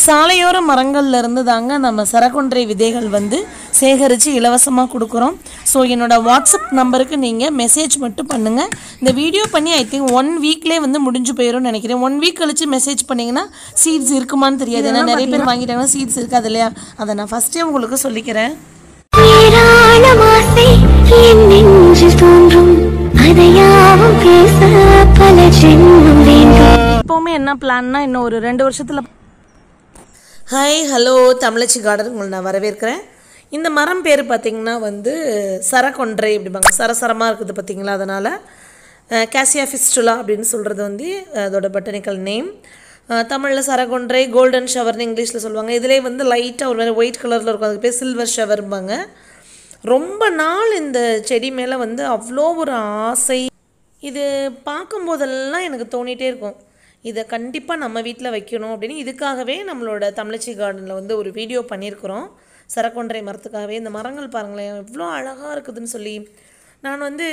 சாலையோர மரங்கள்ல இருந்து தாங்க நம்ம சரக்கொன்றை விதைகள் வந்து சேகரித்து இலவசமாக கொடுக்குறோம் ஸோ என்னோட வாட்ஸ்அப் நம்பருக்கு நீங்கள் மெசேஜ் மட்டும் பண்ணுங்கள் இந்த வீடியோ பண்ணி ஐ திங்க் ஒன் வீக்லேயே வந்து முடிஞ்சு போயிடும்னு நினைக்கிறேன் ஒன் வீக் கழிச்சு மெசேஜ் பண்ணிங்கன்னா சீட்ஸ் இருக்குமான்னு தெரியாது ஏன்னா நிறைய பேர் வாங்கிட்டாங்கன்னா சீட்ஸ் இருக்காது இல்லையா அதை நான் ஃபஸ்ட்டே உங்களுக்கு சொல்லிக்கிறேன் ஏராளம் ஆசை என் நெஞ்சில் தோன்றும் அதையாவும் பேச பல ஜென்மம் வேண்டும் இப்போவுமே என்ன பிளான்னா இன்னும் ஒரு ரெண்டு வருஷத்தில் ஹாய் ஹலோ தமிழச்சி கார்டன் உங்களை நான் வரவேற்கிறேன் இந்த மரம் பேர் பார்த்திங்கன்னா வந்து சரக்கொன்றை அப்படிம்பாங்க சரசரமாக இருக்குது பார்த்தீங்களா அதனால் கேசியா ஃபிஸ்டுலா அப்படின்னு சொல்கிறது வந்து அதோட பொட்டனிக்கல் நேம் தமிழில் சரகொன்றை கோல்டன் ஷவர்னு இங்கிலீஷில் சொல்லுவாங்க இதிலே வந்து லைட்டாக ஒரு மாதிரி ஒயிட் கலரில் இருக்கும் அதுக்கு பேர் சில்வர் ஷவர்பாங்க ரொம்ப நாள் இந்த செடி மேலே வந்து அவ்வளோ ஒரு ஆசை இது பார்க்கும்போதெல்லாம் எனக்கு தோணிகிட்டே இருக்கும் இதை கண்டிப்பாக நம்ம வீட்டில் வைக்கணும் அப்படின்னு இதுக்காகவே நம்மளோட தமிழச்சி கார்டனில் வந்து ஒரு வீடியோ பண்ணியிருக்கிறோம் சரக்கொன்றை மரத்துக்காகவே இந்த மரங்கள் பாருங்களேன் எவ்வளோ அழகாக இருக்குதுன்னு சொல்லி நான் வந்து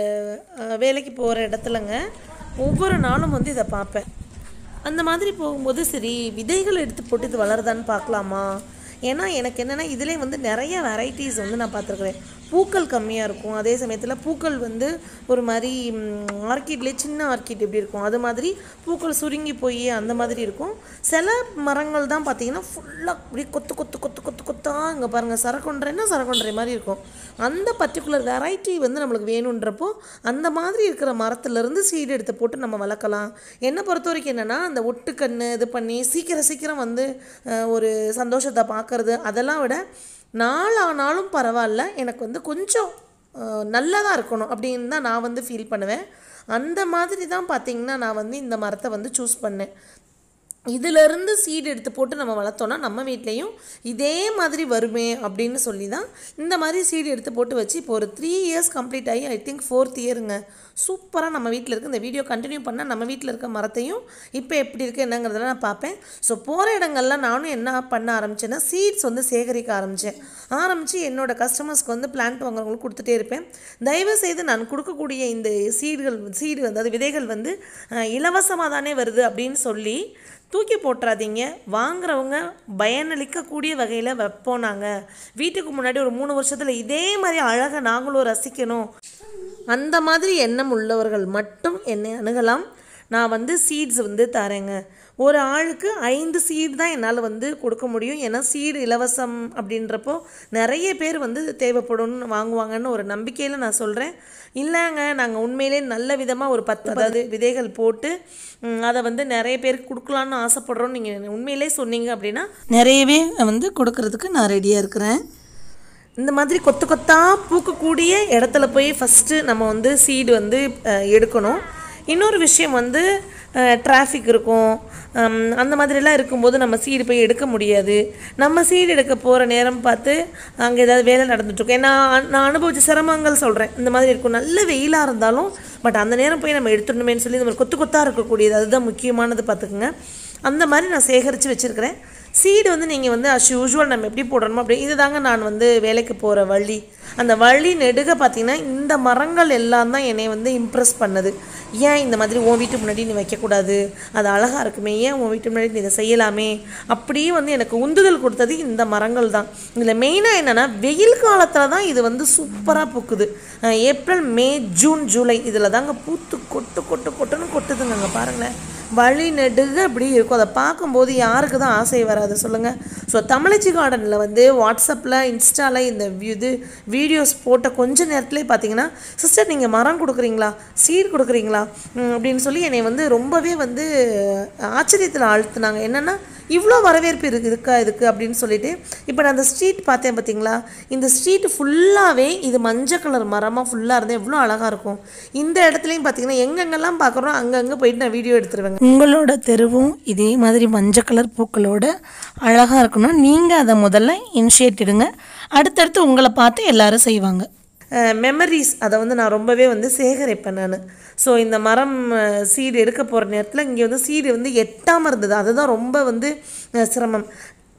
அஹ், வேலைக்கு போகிற இடத்துலங்க ஒவ்வொரு நாளும் வந்து இதை பார்ப்பேன் அந்த மாதிரி போகும்போது சரி விதைகள் எடுத்து போட்டு இது வளருதான்னு பார்க்கலாமா ஏன்னா எனக்கு என்னென்னா இதிலே வந்து நிறைய வெரைட்டிஸ் வந்து நான் பார்த்துருக்குறேன் பூக்கள் கம்மியாக இருக்கும் அதே சமயத்தில் பூக்கள் வந்து ஒரு மாதிரி ஆர்கிட்லேயே சின்ன ஆர்கிட் எப்படி இருக்கும் அது மாதிரி பூக்கள் சுருங்கி போய் அந்த மாதிரி இருக்கும் சில மரங்கள் தான் பார்த்தீங்கன்னா ஃபுல்லாக அப்படியே கொத்து கொத்து கொத்து கொத்து கொத்தா இங்கே பாருங்கள் சரக்கொன்றைன்னா சரக்கொன்றை மாதிரி இருக்கும் அந்த பர்டிகுலர் வெரைட்டி வந்து நம்மளுக்கு வேணுன்றப்போ அந்த மாதிரி இருக்கிற மரத்துலேருந்து சீடு எடுத்து போட்டு நம்ம வளர்க்கலாம் என்னை பொறுத்த வரைக்கும் என்னென்னா அந்த ஒட்டுக்கண்ணு இது பண்ணி சீக்கிரம் சீக்கிரம் வந்து அஹ், ஒரு சந்தோஷத்தை பார்க்கறது அதெல்லாம் விட நாளானாலும் பரவாயில்ல எனக்கு வந்து கொஞ்சம் நல்லதாக இருக்கணும் அப்படின்னு தான் நான் வந்து ஃபீல் பண்ணுவேன் அந்த மாதிரி தான் பார்த்தீங்கன்னா நான் வந்து இந்த மரத்தை வந்து சூஸ் பண்ணேன் இதிலிருந்து சீடு எடுத்து போட்டு நம்ம வளர்த்தோன்னா நம்ம வீட்லேயும் இதே மாதிரி வருமே அப்படின்னு சொல்லி தான் இந்த மாதிரி சீடு எடுத்து போட்டு வச்சு இப்போ ஒரு த்ரீ இயர்ஸ் கம்ப்ளீட் ஆகி ஐ திங்க் ஃபோர்த் இயருங்க சூப்பராக நம்ம வீட்டில் இருக்க இந்த வீடியோ கண்டினியூ பண்ணால் நம்ம வீட்டில் இருக்க மரத்தையும் இப்போ எப்படி இருக்குது என்னங்கிறதெல்லாம் நான் பார்ப்பேன் ஸோ போகிற இடங்கள்ல நானும் என்ன பண்ண ஆரம்பிச்சேன்னா சீட்ஸ் வந்து சேகரிக்க ஆரம்பித்தேன் ஆரம்பித்து என்னோட கஸ்டமர்ஸ்க்கு வந்து பிளான்ட் வாங்குறவங்களுக்கு கொடுத்துட்டே இருப்பேன் தயவு செய்து நான் கொடுக்கக்கூடிய இந்த சீடுகள் சீடு வந்து அதாவது விதைகள் வந்து இலவசமாக தானே வருது அப்படின்னு சொல்லி தூக்கி போட்டுறாதீங்க வாங்குறவங்க பயனளிக்கக்கூடிய வகையில் வைப்போம் நாங்கள் வீட்டுக்கு முன்னாடி ஒரு மூணு வருஷத்தில் இதே மாதிரி அழகை நாங்களும் ரசிக்கணும் அந்த மாதிரி எண்ணம் உள்ளவர்கள் மட்டும் என்னை அணுகலாம் நான் வந்து சீட்ஸ் வந்து தரேங்க ஒரு ஆளுக்கு ஐந்து சீடு தான் என்னால் வந்து கொடுக்க முடியும் ஏன்னா சீடு இலவசம் அப்படின்றப்போ நிறைய பேர் வந்து தேவைப்படும்னு வாங்குவாங்கன்னு ஒரு நம்பிக்கையில் நான் சொல்கிறேன் இல்லைங்க நாங்கள் உண்மையிலே நல்ல விதமாக ஒரு பத்து அதாவது விதைகள் போட்டு ம், அதை வந்து நிறைய பேருக்கு கொடுக்கலான்னு ஆசைப்படுறோம் நீங்கள் உண்மையிலே சொன்னீங்க அப்படின்னா நிறையவே வந்து கொடுக்கறதுக்கு நான் ரெடியாக இருக்கிறேன் இந்த மாதிரி கொத்து கொத்தாக பூக்கக்கூடிய இடத்துல போய் ஃபஸ்ட்டு நம்ம வந்து சீடு வந்து அஹ், எடுக்கணும் இன்னொரு விஷயம் வந்து டிராஃபிக் இருக்கும் ஹம், அந்த மாதிரிலாம் இருக்கும்போது நம்ம சீடு போய் எடுக்க முடியாது நம்ம சீடு எடுக்க போகிற நேரம் பார்த்து அங்கே ஏதாவது வேலை நடந்துட்டுருக்கும் ஏன்னா நான் அனுபவிச்ச சிரமங்கள் சொல்கிறேன் இந்த மாதிரி இருக்கும் நல்ல வெயிலாக இருந்தாலும் பட் அந்த நேரம் போய் நம்ம எடுத்துடணுமேன்னு சொல்லி இந்த மாதிரி கொத்து கொத்தாக இருக்கக்கூடியது அதுதான் முக்கியமானது பார்த்துக்குங்க அந்த மாதிரி நான் சேகரித்து வச்சுருக்கிறேன் சீடு வந்து நீங்கள் வந்து அஸ் யூஷுவல் நம்ம எப்படி போடணுமோ அப்படி இதுதாங்க நான் வந்து வேலைக்கு போகிற வழி அந்த வழி நெடுக பார்த்தீங்கன்னா இந்த மரங்கள் எல்லாம் தான் என்னை வந்து இம்ப்ரெஸ் பண்ணுது ஏன் இந்த மாதிரி உன் வீட்டு முன்னாடி நீ வைக்கக்கூடாது அது அழகாக இருக்குமே ஏன் உன் வீட்டு முன்னாடி நீ இதை செய்யலாமே அப்படியே வந்து எனக்கு உந்துதல் கொடுத்தது இந்த மரங்கள் தான் இதில் மெயினாக என்னென்னா வெயில் காலத்தில் தான் இது வந்து சூப்பராக பூக்குது அஹ் ஏப்ரல் மே ஜூன் ஜூலை இதில் தாங்க பூத்து கொட்டு கொட்டு கொட்டுன்னு கொட்டுதுங்க அங்கே பாருங்களேன் வழி நெடுக அப்படி இருக்கும் அதை பார்க்கும்போது யாருக்கு தான் ஆசை வராது சொல்லுங்கள் ஸோ தமிழச்சி கார்டனில் வந்து வாட்ஸ்அப்பில் இன்ஸ்டாவில் இந்த வி- இது வீடியோஸ் போட்ட கொஞ்ச நேரத்துலேயே பார்த்தீங்கன்னா சிஸ்டர் நீங்கள் மரம் கொடுக்குறீங்களா சீட் கொடுக்குறீங்களா ம், அப்படின்னு சொல்லி என்னை வந்து ரொம்பவே வந்து ஆச்சரியத்தில் ஆழ்த்துனாங்க என்னென்னா இவ்வளோ வரவேற்பு இருக்கு இருக்கா இதுக்கு அப்படின்னு சொல்லிட்டு இப்போ நான் அந்த ஸ்ட்ரீட் பார்த்தேன் பார்த்தீங்களா இந்த ஸ்ட்ரீட் ஃபுல்லாகவே இது மஞ்சள் கலர் மரமாக ஃபுல்லாக இருந்தால் எவ்வளோ அழகாக இருக்கும் இந்த இடத்துலையும் பார்த்தீங்கன்னா எங்கெங்கெல்லாம் பார்க்குறோம் அங்கங்கே போயிட்டு நான் வீடியோ எடுத்துருவேங்க உங்களோட தெருவும் இதே மாதிரி மஞ்சள் கலர் பூக்களோட அழகாக இருக்கணும் நீங்கள் அதை முதல்ல இனிஷியேட் எடுங்க அடுத்தடுத்து உங்களை பார்த்து எல்லாரும் செய்வாங்க மெமரிஸ் அதை வந்து நான் ரொம்பவே வந்து சேகரிப்பேன் நான் ஸோ இந்த மரம் சீடு எடுக்க போகிற நேரத்தில் இங்கே வந்து சீடு வந்து எட்டாமல் இருந்தது அதுதான் ரொம்ப வந்து அஹ், சிரமம்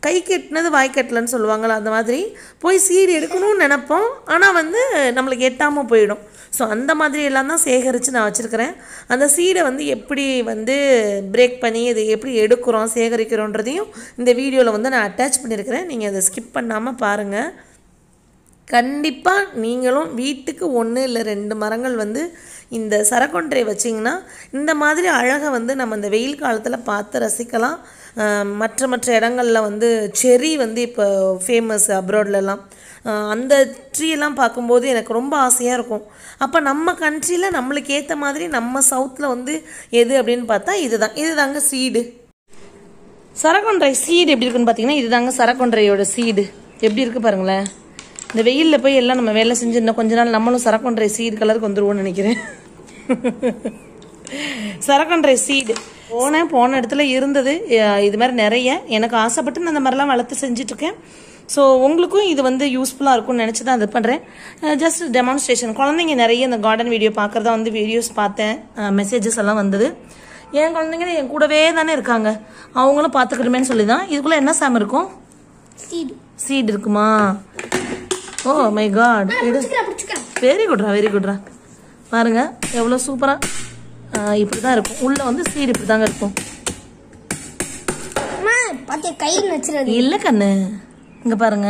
கை கெட்டினது வாய் கட்டலன்னு சொல்லுவாங்கள்ல அந்த மாதிரி போய் சீடு எடுக்கணும்னு நினைப்போம் ஆனால் வந்து நம்மளுக்கு எட்டாமல் போயிடும் ஸோ அந்த மாதிரி எல்லாம் தான் சேகரித்து நான் வச்சுருக்கிறேன் அந்த சீடை வந்து எப்படி வந்து பிரேக் பண்ணி இது எப்படி எடுக்கிறோம் சேகரிக்கிறோன்றதையும் இந்த வீடியோவில் வந்து நான் அட்டாச் பண்ணியிருக்கிறேன் நீங்கள் அதை ஸ்கிப் பண்ணாமல் பாருங்கள் கண்டிப்பாக நீங்களும் வீட்டுக்கு ஒன்று இல்லை ரெண்டு மரங்கள் வந்து இந்த சரக்கொன்றை வச்சிங்கன்னா இந்த மாதிரி அழகை வந்து நம்ம இந்த வெயில் காலத்தில் பார்த்து ரசிக்கலாம் ஆஹ் மற்ற மற்ற இடங்களில் வந்து செரி வந்து இப்போ ஃபேமஸ் அப்ராட்லலாம் அந்த ட்ரீ எல்லாம் பார்க்கும்போது எனக்கு ரொம்ப ஆசையாக இருக்கும் அப்போ நம்ம கண்ட்ரியில் நம்மளுக்கு ஏற்ற மாதிரி நம்ம சவுத்தில் வந்து எது அப்படின்னு பார்த்தா இதுதான் இதுதாங்க சீடு சரக்கொன்றை சீடு எப்படி இருக்குன்னு பார்த்தீங்கன்னா இதுதாங்க சரக்கொன்றையோட சீடு எப்படி இருக்கு பாருங்களேன் இந்த வெயிலில் போய் எல்லாம் நம்ம வேலை செஞ்சு இன்னும் கொஞ்ச நாள் நம்மளும் சரக்கொன்றை சீடு கலருக்கு வந்துருவோம்னு நினைக்கிறேன் சரக்கொன்றை சீடு போனேன் போன இடத்துல இருந்தது அஹ் இது மாதிரி நிறைய எனக்கு ஆசைப்பட்டு நான் அந்த மாதிரிலாம் வளர்த்து செஞ்சுட்ருக்கேன் ஸோ உங்களுக்கும் இது வந்து யூஸ்ஃபுல்லாக இருக்கும்னு நினச்சி தான் இது பண்ணுறேன் ஜஸ்ட் டெமான்ஸ்ட்ரேஷன் குழந்தைங்க நிறைய இந்த கார்டன் வீடியோ பார்க்குறதா வந்து வீடியோஸ் பார்த்தேன் மெசேஜஸ் எல்லாம் வந்தது என் குழந்தைங்க என் கூடவே தானே இருக்காங்க அவங்களும் பார்த்துக்கிட்டுமேன்னு சொல்லி தான் இதுக்குள்ளே என்ன சாம் இருக்கும் சீடு சீட் இருக்குமா ஓ மை காட் இது பிடிச்சிக்கிறேன் வெரி குட்ரா வெரி குட்ரா பாருங்க எவ்வளோ சூப்பராக இப்படி தான் இருக்கும் உள்ளே வந்து சீடு இப்படி தாங்க இருக்கும் அம்மா பாத்தியா கையில் வச்சிருது இல்லை கண்ணு இங்கே பாருங்க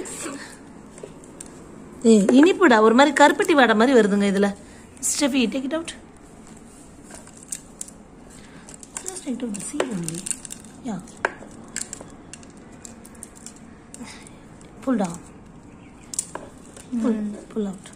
ஏ இனிப்புடா ஒரு மாதிரி கருப்பட்டி வாடை மாதிரி வருதுங்க இதில் ஸ்டெஃபி take it out take out the seed only. Yeah. Pull down. Pull, pull out.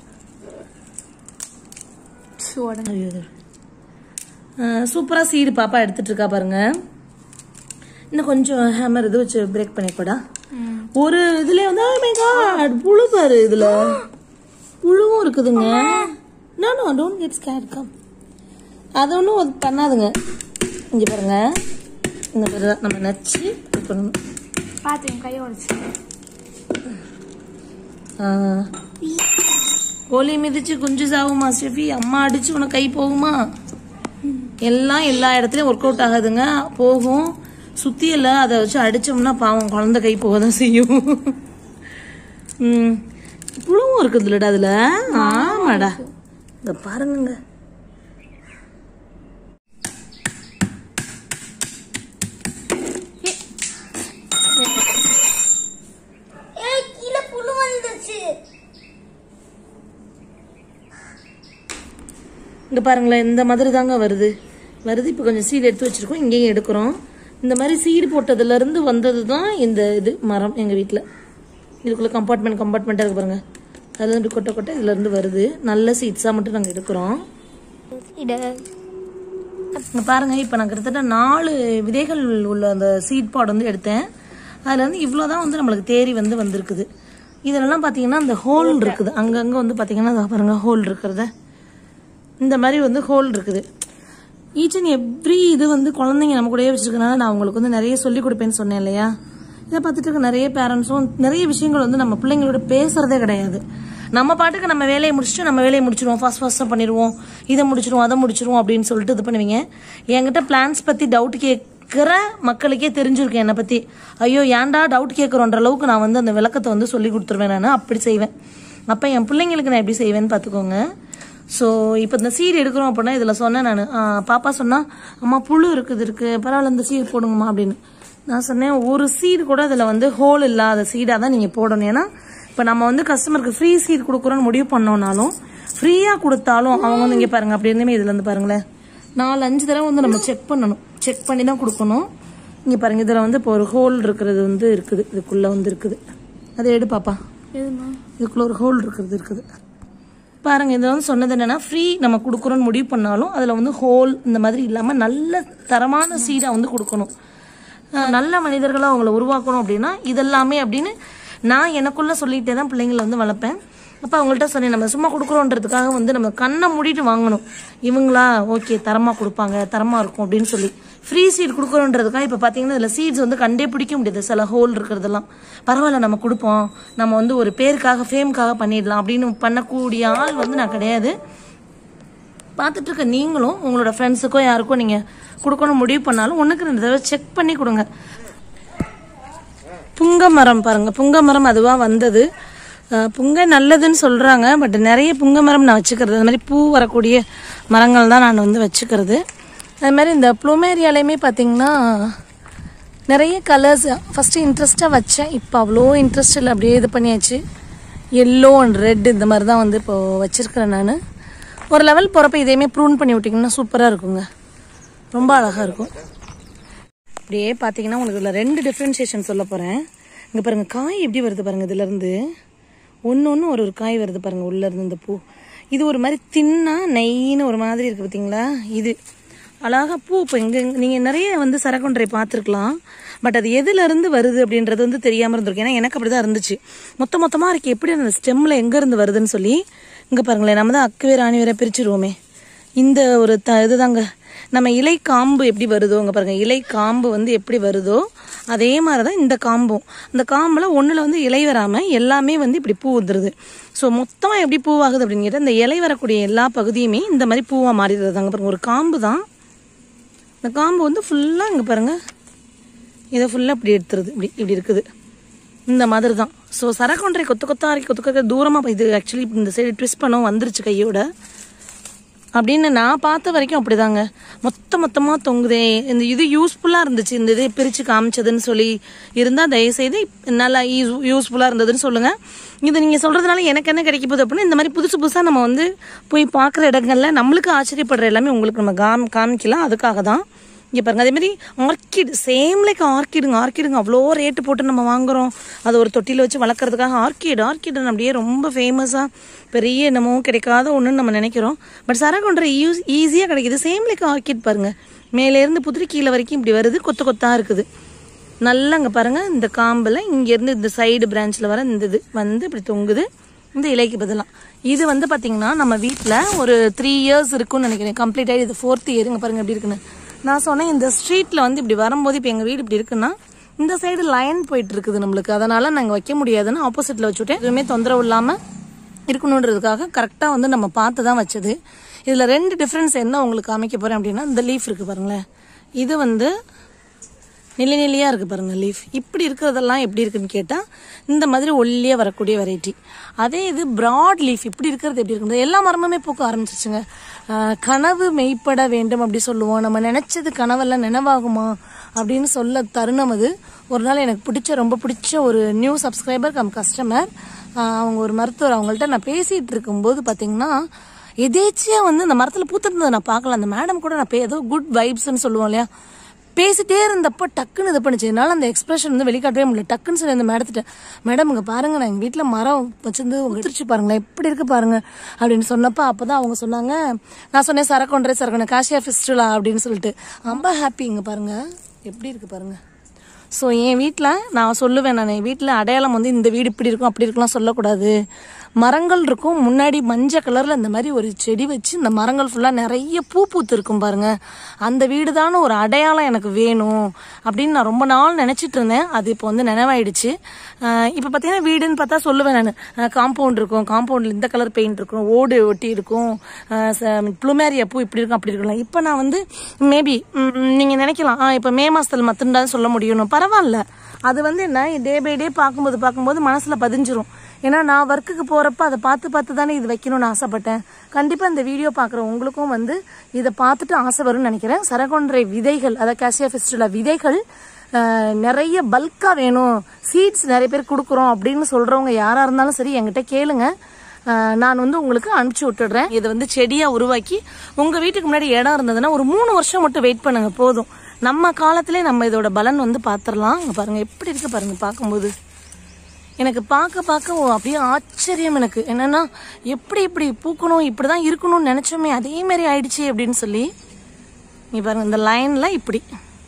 சூப்பராக சீடு பாப்பா எடுத்துட்டு இருக்கா பாருங்க இன்னும் கொஞ்சம் ஹேமர் இது வச்சு பிரேக் பண்ணிக்கூடா ஒரு இதுல வந்து oh my god புழு பாரு இதுல புழுவும் இருக்குதுங்க no no don't get scared come அது ஒன்றும் பண்ணாதுங்க இங்க பாருங்க இந்த மாதிரி தான் நம்ம நச்சு இது பண்ணணும் பார்த்தேன் கையை உடச்சு ஆ. கோழி மிதிச்சு குஞ்சு சாகுமா ஷெஃபி அம்மா அடிச்சு உனக்கு கை போகுமா எல்லாம் எல்லா இடத்துலயும் ஒர்க் அவுட் ஆகாதுங்க போகும் சுத்தி இல்ல அதை வச்சு அடிச்சோம்னா பாவம் குழந்தை கை போக தான் செய்யும் ம் புழுவும் இருக்குது இல்லடா அதுல ஆமாடா இத பாருங்க ஏய் கீழே புழு வந்துச்சு இங்க பாருங்களேன் இந்த மாதிரி தாங்க வருது வருது இப்போ கொஞ்சம் சீடு எடுத்து வச்சிருக்கோம் இங்கேயும் எடுக்கிறோம் இந்த மாதிரி சீடு போட்டதுல இருந்து வந்தது தான் இந்த இது மரம் எங்க வீட்டில் இதுக்குள்ள கம்பார்ட்மெண்ட் கம்பார்ட்மெண்ட்டாக இருக்கு பாருங்க அதுல இருந்து கொட்டை கொட்டை இதுல இருந்து வருது நல்ல சீட்ஸாக மட்டும் நாங்கள் எடுக்கிறோம் இட இங்க பாருங்க இப்போ நான் கிட்டத்தட்ட நாலு விதைகள் உள்ள அந்த சீட் பாட் வந்து எடுத்தேன் அதுல இருந்து இவ்வளோ தான் வந்து நம்மளுக்கு தேறி வந்து வந்திருக்குது இதுலலாம் பார்த்தீங்கன்னா அந்த ஹோல் இருக்குது அங்கங்கே வந்து பார்த்தீங்கன்னா இதோ பாருங்க ஹோல் இருக்கிறத இந்த மாதிரி வந்து ஹோல் இருக்குது ஈச் அண்ட் எவ்ரி இது வந்து குழந்தைங்க நம்ம கூடயே வச்சிருக்கனால நான் உங்களுக்கு வந்து நிறைய சொல்லி கொடுப்பேன்னு சொன்னேன் இல்லையா இதை பார்த்துட்டு இருக்க நிறைய பேரண்ட்ஸும் நிறைய விஷயங்கள் வந்து நம்ம பிள்ளைங்களோட பேசுறதே கிடையாது நம்ம பாட்டுக்கு நம்ம வேலையை முடிச்சுட்டு நம்ம வேலையை முடிச்சிருவோம் ஃபாஸ்ட் ஃபாஸ்ட்டாக பண்ணிடுவோம் இதை முடிச்சிருவோம் அதை முடிச்சிருவோம் அப்படின்னு சொல்லிட்டு இது பண்ணுவீங்க என்கிட்ட பிளான்ஸ் பற்றி டவுட் கேட்குற மக்களுக்கே தெரிஞ்சிருக்கேன் என்னை பற்றி ஐயோ ஏன்டா டவுட் கேட்குறோன்ற அளவுக்கு நான் வந்து அந்த விளக்கத்தை வந்து சொல்லி கொடுத்துருவேன் நான் அப்படி செய்வேன் அப்போ என் பிள்ளைங்களுக்கு நான் எப்படி செய்வேன்னு பார்த்துக்கோங்க ஸோ இப்போ இந்த சீடு எடுக்கிறோம் அப்படின்னா இதில் சொன்னேன் நான் பாப்பா சொன்னா அம்மா புழு இருக்குது இருக்கு பரவாயில்ல இந்த சீடு போடுங்கம்மா அப்படின்னு நான் சொன்னேன் ஒரு சீடு கூட அதில் வந்து ஹோல் இல்லாத சீடாக தான் நீங்கள் போடணும் ஏன்னா இப்போ நம்ம வந்து கஸ்டமருக்கு ஃப்ரீ சீட் கொடுக்குறோன்னு முடிவு பண்ணோம்னாலும் ஃப்ரீயாக கொடுத்தாலும் அவங்க வந்து இங்கே பாருங்க அப்படி இருந்துமே இதில் வந்து பாருங்களேன் நாலு அஞ்சு தடவை வந்து நம்ம செக் பண்ணணும் செக் பண்ணி தான் கொடுக்கணும் இங்கே பாருங்க இதில் வந்து இப்போ ஒரு ஹோல் இருக்கிறது வந்து இருக்குது இதுக்குள்ளே வந்து இருக்குது அதை எடு பாப்பா இதுக்குள்ள ஒரு ஹோல் இருக்கிறது இருக்குது பாருங்க இதில் வந்து சொன்னது என்னன்னா ஃப்ரீ நம்ம கொடுக்குறோன்னு முடிவு பண்ணாலும் அதில் வந்து ஹோல் இந்த மாதிரி இல்லாமல் நல்ல தரமான சீடாக வந்து கொடுக்கணும் அஹ் நல்ல மனிதர்களை அவங்கள உருவாக்கணும் அப்படின்னா இதெல்லாமே அப்படின்னு நான் எனக்குள்ள சொல்லிகிட்டே தான் பிள்ளைங்களை வந்து வளர்ப்பேன் அப்போ அவங்கள்ட்ட சொன்னேன் நம்ம சும்மா கொடுக்குறோன்றதுக்காக வந்து நம்ம கண்ணை மூடிட்டு வாங்கணும் இவங்களா ஓகே தரமாக கொடுப்பாங்க தரமாக இருக்கும் அப்படின்னு சொல்லி ஃப்ரீ சீட் கொடுக்குறோன்றதுக்காக இப்போ பார்த்தீங்கன்னா இதில் சீட்ஸ் வந்து கண்டே பிடிக்க முடியாது சில ஹோல் இருக்கிறதெல்லாம் பரவாயில்ல நம்ம கொடுப்போம் நம்ம வந்து ஒரு பேருக்காக ஃபேம்காக பண்ணிடலாம் அப்படின்னு பண்ணக்கூடிய ஆள் வந்து நான் கிடையாது பார்த்துட்டு இருக்க நீங்களும் உங்களோட ஃப்ரெண்ட்ஸுக்கோ யாருக்கோ நீங்கள் கொடுக்கணும் முடிவு பண்ணாலும் ஒன்றுக்கு ரெண்டு தடவை செக் பண்ணி கொடுங்க புங்க மரம் பாருங்க புங்க மரம் அதுவாக வந்தது அஹ் புங்க நல்லதுன்னு சொல்கிறாங்க பட் நிறைய புங்க மரம் நான் வச்சுக்கிறது அது மாதிரி பூ வரக்கூடிய மரங்கள் தான் நான் வந்து வச்சுக்கிறது அது மாதிரி இந்த ப்ளூமேரியாலையுமே பார்த்தீங்கன்னா நிறைய கலர்ஸ் ஃபஸ்ட்டு இன்ட்ரெஸ்ட்டாக வச்சேன் இப்போ அவ்வளோ இன்ட்ரெஸ்ட் இல்லை அப்படியே இது பண்ணியாச்சு எல்லோ அண்ட் ரெட் இந்த மாதிரி தான் வந்து இப்போ வச்சுருக்கிறேன் நான் ஒரு லெவல் போகிறப்ப இதையுமே ப்ரூன் பண்ணி விட்டிங்கன்னா சூப்பராக இருக்குங்க ரொம்ப அழகாக இருக்கும் அப்படியே பார்த்தீங்கன்னா உங்களுக்கு இதில் ரெண்டு டிஃப்ரென்ஷியேஷன் சொல்ல போகிறேன் இங்கே பாருங்கள் காய் எப்படி வருது பாருங்கள் இதுலேருந்து ஒன்று ஒன்று ஒரு ஒரு காய் வருது பாருங்கள் உள்ளேருந்து இந்த பூ இது ஒரு மாதிரி தின்னா நெய்ன்னு ஒரு மாதிரி இருக்குது பார்த்தீங்களா இது அழகா பூ இப்போ இங்கே நீங்கள் நிறைய வந்து சரக்கொன்றை பார்த்துருக்கலாம் பட் அது எதுலேருந்து வருது அப்படின்றது வந்து தெரியாமல் இருந்திருக்கு ஏன்னா எனக்கு அப்படி தான் இருந்துச்சு மொத்த மொத்தமாக இருக்கு எப்படி அந்த ஸ்டெம்மில் எங்கேருந்து வருதுன்னு சொல்லி இங்கே பாருங்களேன் நம்ம தான் அக்கு வேற ஆணி வேற பிரிச்சிருவோமே இந்த ஒரு த இதுதாங்க நம்ம இலை காம்பு எப்படி வருதோ இங்கே பாருங்க இலை காம்பு வந்து எப்படி வருதோ அதே மாதிரி தான் இந்த காம்பும் இந்த காம்பில் ஒன்றில் வந்து இலை வராமல் எல்லாமே வந்து இப்படி பூ வந்துடுது ஸோ மொத்தமாக எப்படி பூவாகுது அப்படின்னு கேட்டால் இந்த இலை வரக்கூடிய எல்லா பகுதியுமே இந்த மாதிரி பூவாக மாறிடுறதாங்க பாருங்க ஒரு காம்பு தான் இந்த காம்பு வந்து ஃபுல்லாக இங்கே பாருங்க இதை ஃபுல்லாக இப்படி எடுத்துருது இப்படி இப்படி இருக்குது இந்த மாதிரி தான் ஸோ சரக்கொன்றை கொத்து கொத்தா இருக்கு கொத்து கொத்த தூரமாக இது ஆக்சுவலி இந்த சைடு ட்விஸ்ட் பண்ணவும் வந்துருச்சு கையோட அப்படின்னு நான் பார்த்த வரைக்கும் அப்படிதாங்க மொத்த மொத்தமாக தொங்குதே இந்த இது யூஸ்ஃபுல்லாக இருந்துச்சு இந்த இது பிரித்து காமிச்சதுன்னு சொல்லி இருந்தால் தயவுசெய்து நல்லா யூஸ் யூஸ்ஃபுல்லாக இருந்ததுன்னு சொல்லுங்கள் இது நீங்கள் சொல்கிறதுனால எனக்கு என்ன கிடைக்க போகுது அப்படின்னா இந்த மாதிரி புதுசு புதுசாக நம்ம வந்து போய் பார்க்குற இடங்கள்ல நம்மளுக்கு ஆச்சரியப்படுற எல்லாமே உங்களுக்கு நம்ம காம் காமிக்கலாம் அதுக்காக தான் இங்கே பாருங்க அதே மாதிரி ஆர்கிட் சேம் லைக் ஆர்கிடுங்க ஆர்கிடுங்க அவ்வளோ ரேட்டு போட்டு நம்ம வாங்குறோம் அது ஒரு தொட்டியில் வச்சு வளர்க்குறதுக்காக ஆர்கிட் ஆர்கிட் அப்படியே ரொம்ப ஃபேமஸாக பெரிய என்னமோ கிடைக்காத ஒன்றுன்னு நம்ம நினைக்கிறோம் பட் சரகொன்ற யூஸ் ஈஸியாக கிடைக்குது சேம் லைக் ஆர்கிட் பாருங்க மேலேருந்து புதிரி கீழே வரைக்கும் இப்படி வருது கொத்து கொத்தாக இருக்குது நல்லா இங்கே பாருங்க இந்த காம்பில் இங்கேருந்து இந்த சைடு பிரான்ச்சில் வர இந்த இது வந்து இப்படி தொங்குது இந்த இலைக்கு பதிலாக இது வந்து பார்த்தீங்கன்னா நம்ம வீட்டில் ஒரு த்ரீ இயர்ஸ் இருக்கும்னு நினைக்கிறேன் கம்ப்ளீட் ஆகி இது ஃபோர்த் இயர் இங்கே பாருங்க எப்படி இருக்குன்னு நான் சொன்னேன் இந்த ஸ்ட்ரீட்டில் வந்து இப்படி வரும்போது இப்போ எங்கள் வீடு இப்படி இருக்குன்னா இந்த சைடு லைன் போயிட்டு இருக்குது நம்மளுக்கு அதனால நாங்கள் வைக்க முடியாதுன்னு ஆப்போசிட்டில் வச்சுட்டேன் எதுவுமே தொந்தரவு இல்லாமல் இருக்கணுன்றதுக்காக கரெக்டாக வந்து நம்ம பார்த்து தான் வச்சது இதில் ரெண்டு டிஃப்ரென்ஸ் என்ன உங்களுக்கு காமிக்க போகிறேன் அப்படின்னா இந்த லீஃப் இருக்குது பாருங்களேன் இது வந்து நிலை நிலையாக இருக்குது பாருங்கள் லீஃப் இப்படி இருக்கிறதெல்லாம் எப்படி இருக்குன்னு கேட்டால் இந்த மாதிரி ஒல்லியாக வரக்கூடிய வெரைட்டி அதே இது ப்ராட் லீஃப் இப்படி இருக்கிறது எப்படி இருக்குது எல்லா மரமுமே பூக்க ஆரம்பிச்சிச்சுங்க ஆஹ் கனவு மெய்ப்பட வேண்டும் அப்படி சொல்லுவோம் நம்ம நினச்சது கனவெல்லாம் நினைவாகுமா அப்படின்னு சொல்ல தருணம் அது ஒரு நாள் எனக்கு பிடிச்ச ரொம்ப பிடிச்ச ஒரு நியூ சப்ஸ்கிரைபர் கம் கஸ்டமர் அவங்க ஒரு மருத்துவர் அவங்கள்ட்ட நான் பேசிகிட்டு இருக்கும்போது பார்த்தீங்கன்னா எதேச்சியாக வந்து அந்த மரத்தில் பூத்திருந்ததை நான் பார்க்கல அந்த மேடம் கூட நான் பே- ஏதோ குட் வைப்ஸ்ன்னு சொல்லுவோம் இல்லையா பேசிட்டே இருந்தப்போ டக்குன்னு இது பண்ணுச்சு என்னால் அந்த எக்ஸ்பிரஷன் வந்து வெளிக்காட்டவே முடியல டக்குன்னு சொல்லி அந்த மேடத்திட்ட மேடம் இங்கே பாருங்க நான் எங்கள் வீட்டில் மரம் வச்சிருந்து உதிர்ச்சி பாருங்களேன் எப்படி இருக்கு பாருங்க அப்படின்னு சொன்னப்போ அப்போ தான் அவங்க சொன்னாங்க நான் சொன்னேன் சரக்கொன்றே சரக்கொண்டே காஷியா ஃபிஸ்டுலா அப்படின்னு சொல்லிட்டு ரொம்ப ஹாப்பி இங்கே பாருங்க எப்படி இருக்கு பாருங்க ஸோ என் வீட்டில் நான் சொல்லுவேன் நான் என் வீட்டில் அடையாளம் வந்து இந்த வீடு இப்படி இருக்கும் அப்படி இருக்கலாம் சொல்லக்கூடாது மரங்கள் இருக்கும் முன்னாடி மஞ்சள் கலரில் இந்த மாதிரி ஒரு செடி வச்சு இந்த மரங்கள் ஃபுல்லாக நிறைய பூ பூத்து இருக்கும் பாருங்க அந்த வீடு தானே ஒரு அடையாளம் எனக்கு வேணும் அப்படின்னு நான் ரொம்ப நாள் நினச்சிட்டு இருந்தேன் அது இப்போ வந்து நினைவாயிடுச்சு இப்போ பார்த்தீங்கன்னா வீடுன்னு பார்த்தா சொல்லுவேன் நான் காம்பவுண்ட் இருக்கும் காம்பவுண்டில் இந்த கலர் பெயிண்ட் இருக்கும் ஓடு ஒட்டி இருக்கும் ப்ளூமேரியா பூ இப்படி இருக்கும் அப்படி இருக்கலாம் இப்போ நான் வந்து மேபி நீங்கள் நினைக்கலாம் இப்போ மே மாதத்தில் மட்டும்தான் சொல்ல முடியும் பரவாயில்ல அது வந்து என்ன டே பை டே பார்க்கும்போது பார்க்கும்போது மனசில் பதிஞ்சிரும் ஏன்னா நான் ஒர்க்குக்கு போகிறப்ப அதை பார்த்து பார்த்து தானே இது வைக்கணும்னு ஆசைப்பட்டேன் கண்டிப்பாக இந்த வீடியோ பார்க்குற உங்களுக்கும் வந்து இதை பார்த்துட்டு ஆசை வரும்னு நினைக்கிறேன் சரகொன்றை விதைகள் அதாவது கேசியா ஃபெஸ்டிவல விதைகள் அஹ், நிறைய பல்காக வேணும் சீட்ஸ் நிறைய பேர் கொடுக்குறோம் அப்படின்னு சொல்கிறவங்க யாராக இருந்தாலும் சரி என்கிட்ட கேளுங்க அஹ், நான் வந்து உங்களுக்கு அனுப்பிச்சி விட்டுடுறேன் இதை வந்து செடியாக உருவாக்கி உங்கள் வீட்டுக்கு முன்னாடி இடம் இருந்ததுன்னா ஒரு மூணு வருஷம் மட்டும் வெயிட் பண்ணுங்க போதும் நம்ம காலத்திலே நம்ம இதோட பலன் வந்து பார்த்துடலாம் இங்க பாருங்க எப்படி இருக்கு பாருங்க பார்க்கும்போது எனக்கு பார்க்க பார்க்க ஓ, அப்படியே ஆச்சரியம் எனக்கு என்னன்னா எப்படி இப்படி பூக்கணும் இப்படி தான் இருக்கணும்னு நினச்சோமே அதே மாதிரி ஆயிடுச்சு அப்படின்னு சொல்லி நீ பாருங்க இந்த லைன்ல இப்படி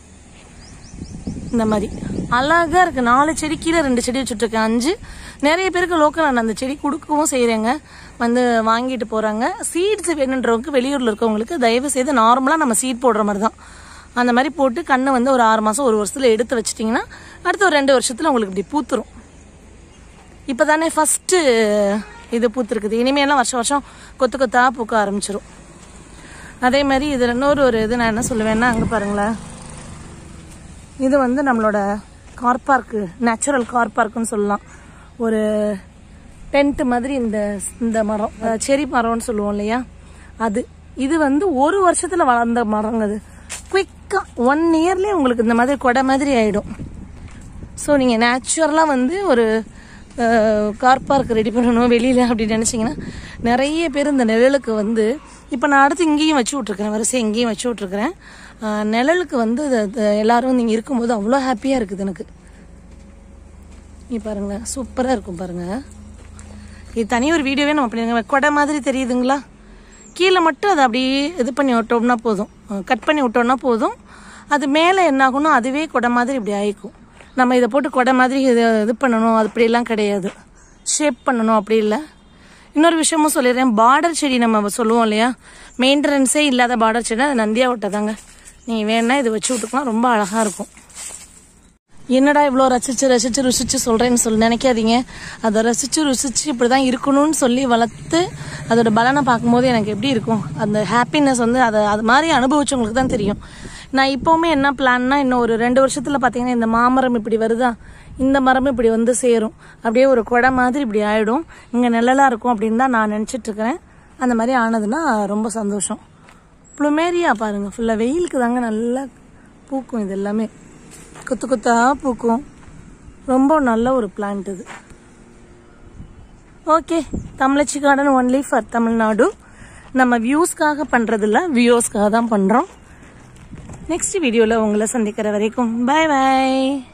இந்த மாதிரி அழகா இருக்கு நாலு செடி கீழே ரெண்டு செடி வச்சுட்ருக்கேன் அஞ்சு நிறைய பேருக்கு லோக்கல் நான் அந்த செடி கொடுக்கவும் செய்கிறேங்க வந்து வாங்கிட்டு போகிறாங்க சீட்ஸ் வேணுன்றவங்க வெளியூரில் இருக்கவங்களுக்கு தயவு செய்து நார்மலாக நம்ம சீட் போடுற மாதிரி தான் அந்த மாதிரி போட்டு கண்ணை வந்து ஒரு ஆறு மாதம் ஒரு வருஷத்தில் எடுத்து வச்சிட்டிங்கன்னா அடுத்த ஒரு ரெண்டு வருஷத்தில் உங்களுக்கு இப்படி பூத்துரும் இப்போ தானே ஃபஸ்ட்டு இது பூத்துருக்குது இனிமேலாம் வருஷம் வருஷம் கொத்து கொத்தா பூக்க ஆரம்பிச்சிரும் அதே மாதிரி இதில் இன்னொரு ஒரு இது நான் என்ன சொல்லுவேன்னா அங்கே பாருங்களேன் இது வந்து நம்மளோட கார் பார்க்கு நேச்சுரல் கார் பார்க்குன்னு சொல்லலாம் ஒரு டென்ட் மாதிரி இந்த இந்த மரம் அஹ், செரி மரம்னு சொல்லுவோம் இல்லையா அது இது வந்து ஒரு வருஷத்துல வளர்ந்த மரங்க அது குயிக்கா ஒன் இயர்லயே உங்களுக்கு இந்த மாதிரி கொடை மாதிரி ஆயிடும் ஸோ நீங்கள் நேச்சுரலாக வந்து ஒரு கார் பார்க் ரெடி பண்ணணும் வெளியில் அப்படின்னு நினச்சிங்கன்னா நிறைய பேர் இந்த நிழலுக்கு வந்து இப்போ நான் அடுத்து இங்கேயும் வச்சு விட்ருக்கிறேன் வரிசை இங்கேயும் வச்சு விட்ருக்கிறேன் அஹ், நிழலுக்கு வந்து அது- அது எல்லாரும் நீங்கள் இருக்கும்போது அவ்வளோ ஹாப்பியாக இருக்குது எனக்கு நீ பாருங்க சூப்பராக இருக்கும் பாருங்க இது தனி ஒரு வீடியோவே நம்ம பண்ணிருங்க கொடை மாதிரி தெரியுதுங்களா கீழே மட்டும் அதை அப்படியே இது பண்ணி விட்டோம்னா போதும் கட் பண்ணி விட்டோம்னா போதும் அது மேலே என்ன ஆகும்னா அதுவே கொடை மாதிரி இப்படி ஆயிக்கும் நம்ம இதை போட்டு கொடை மாதிரி இது இது பண்ணணும் அது அப்படியெல்லாம் கிடையாது ஷேப் பண்ணணும் அப்படி இல்லை இன்னொரு விஷயமும் சொல்லிடுறேன் பார்டர் செடி நம்ம சொல்லுவோம் இல்லையா மெயின்டெனன்ஸே இல்லாத பார்டர் செடி அது நந்தியா விட்டதாங்க நீ வேணா இது வச்சு விட்டுக்கலாம் ரொம்ப அழகாக இருக்கும் என்னடா இவ்வளோ ரசிச்சு ரசிச்சு ருசிச்சு சொல்றேன்னு சொல்லி நினைக்காதீங்க அதை ரசிச்சு ருசிச்சு இப்படிதான் இருக்கணும்னு சொல்லி வளர்த்து அதோட பலனை பார்க்கும்போது எனக்கு எப்படி இருக்கும் அந்த ஹாப்பினஸ் வந்து அதை அது மாதிரி அனுபவிச்சவங்களுக்கு தான் தெரியும் நான் இப்போவுமே என்ன பிளான்னா இன்னும் ஒரு ரெண்டு வருஷத்துல பார்த்தீங்கன்னா இந்த மாமரம் இப்படி வருதா இந்த மரம் இப்படி வந்து சேரும் அப்படியே ஒரு கொடை மாதிரி இப்படி ஆயிடும் இங்கே நிழலா இருக்கும் அப்படின்னு தான் நான் நினச்சிட்டு இருக்கிறேன் அந்த மாதிரி ஆனதுன்னா ரொம்ப சந்தோஷம் ப்ளூமேரியா பாருங்க ஃபுல்லாக வெயிலுக்கு தாங்க நல்லா பூக்கும் இது எல்லாமே குத்து குத்தா பூக்கும் ரொம்ப நல்ல ஒரு பிளான்ட் இது okay Tamizhachi garden only for Tamil Nadu நம்ம வியூஸ்க்காக பண்ணுறதில்ல வியூஸ்க்காக தான் பண்ணுறோம் நெக்ஸ்ட் வீடியோவில் உங்களை சந்திக்கிற வரைக்கும் பை பை